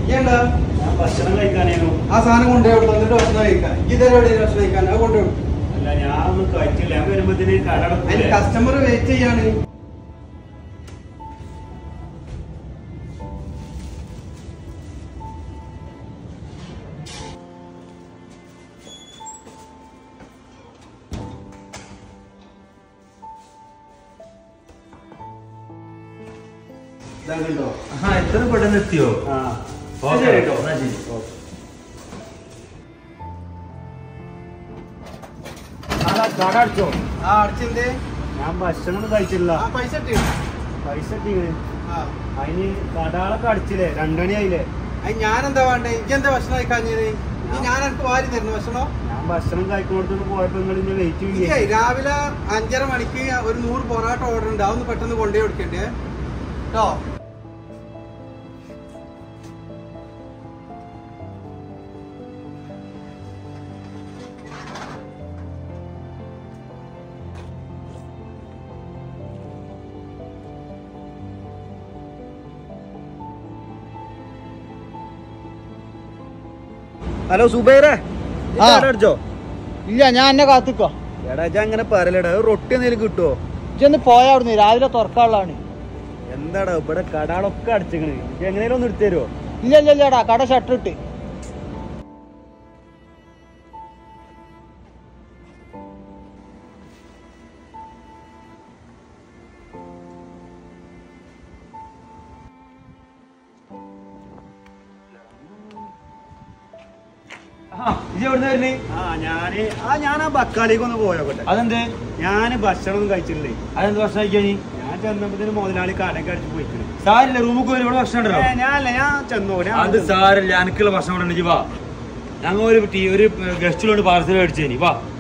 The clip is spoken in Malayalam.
എന്താ ഞാൻ ഭക്ഷണം കഴിക്കാനേനു ആ സാധനം കൊണ്ടുപോയി തന്നിട്ട് ഭക്ഷണം കഴിക്കാൻ ഇതരെ ഭക്ഷണം കഴിക്കാൻ അത് കൊണ്ടുപോയി അല്ല ഞാൻ ഒന്നും കഴിച്ചില്ല ഞാൻ വരുമ്പത്തിന് കട അതിന് അടക്കൂലേ? കസ്റ്റമർ വെയിറ്റ് ചെയ്യാണ് ഇതാ കണ്ടോ ആ ഇത്ര പെട്ടെന്ന് എത്തിയോ ആ ഓക്കേ. ശരി കേട്ടോ എന്നാ ശരി. നാളെ കട അടിച്ചോ ആ അടിച്ചെന്തേ ഞാൻ ഭക്ഷണം ഒന്നും കഴിച്ചില്ല ആ പൈസ ഇട്ട് പൈസ ഇട്ടിങ്ങനെ ആ അതിന് കടകളൊക്കെ അടിച്ചില്ലേ രണ്ടണി ആയില്ലേ അത് ഞാനെന്താ വേണ്ടേ ഇജെന്താ ഭക്ഷണം കഴിക്കാഞ്ഞത് ഈ ഞാൻ എനിക്ക് വാരി തരണം ഭക്ഷണം ഞാൻ ഭക്ഷണം കഴിക്കുന്നിടത്തോട്ട് പോയപ്പോ നിങ്ങൾ ഇന്നെ വെയിറ്റ് ഇല്ലേ ചെയ്യേ രാവിലെ അഞ്ചര മണിക്ക് ഒരു നൂറ് പൊറോട്ട ഓർഡർ ഉണ്ട് അതൊന്ന് പെട്ടെന്ന് കൊണ്ടുപോയി കൊടുക്കണ്ടേ കേട്ടോ ഹലോ സുബൈറെ ആ. കട അടിച്ചോ ഇല്ല ഞാൻ എന്നെ കാത്തിക്കോ എടാ ഇജ്ജ് അങ്ങനെ പറയലടാ ഒരു റൊട്ടി എന്തെങ്കിലും കിട്ടുമോ ഇജൊന്ന് പോയാ അവിടുന്ന് രാവിലെ തുറക്കാനുള്ളതാണ് എന്താടാ ഇവിടെ കടകളൊക്കെ അടിച്ചിക്കണ് ഇജ്ജ് എങ്ങനെയാലും ഒന്ന് എടുത്തു തരുമോ ഇല്ല ഇല്ല ഇല്ലടാ കട ഷട്ടർ ഇട്ട് ഇജ്ജ് എവിടുന്ന് വരുന്നേ ആ ഞാന് ആ ഞാൻ ആ ബക്കാലേക്ക് ഒന്ന് പോയോട്ടെ അതെന്തേ ഞാന് ഭക്ഷണം ഒന്നും കഴിച്ചില്ലേ അതെന്ത് ഭക്ഷണം കഴിക്കാൻ നീ ഞാൻ ചെന്നപ്പത്തിന് മുതലാളി കടയൊക്കെ അടിച്ച് പോയിക്കണ് സാരില്ല റൂമിൽ പോയി ഇവിടെ ഭക്ഷണം ഉണ്ടല്ലോ ഏ, ഞാനല്ല ഞാൻ ചെന്നോ ഞാൻ അത് സാരില്ല എനിക്കുള്ള ഭക്ഷണം ഇവിടെ ഉണ്ട് ഇജ്ജ് വാ ഞങ്ങൾ ഒരു ടീ ഒരു ഗസ്റ്റിലോട്ട് പാർസൽ മേടിച്ചേനി വാ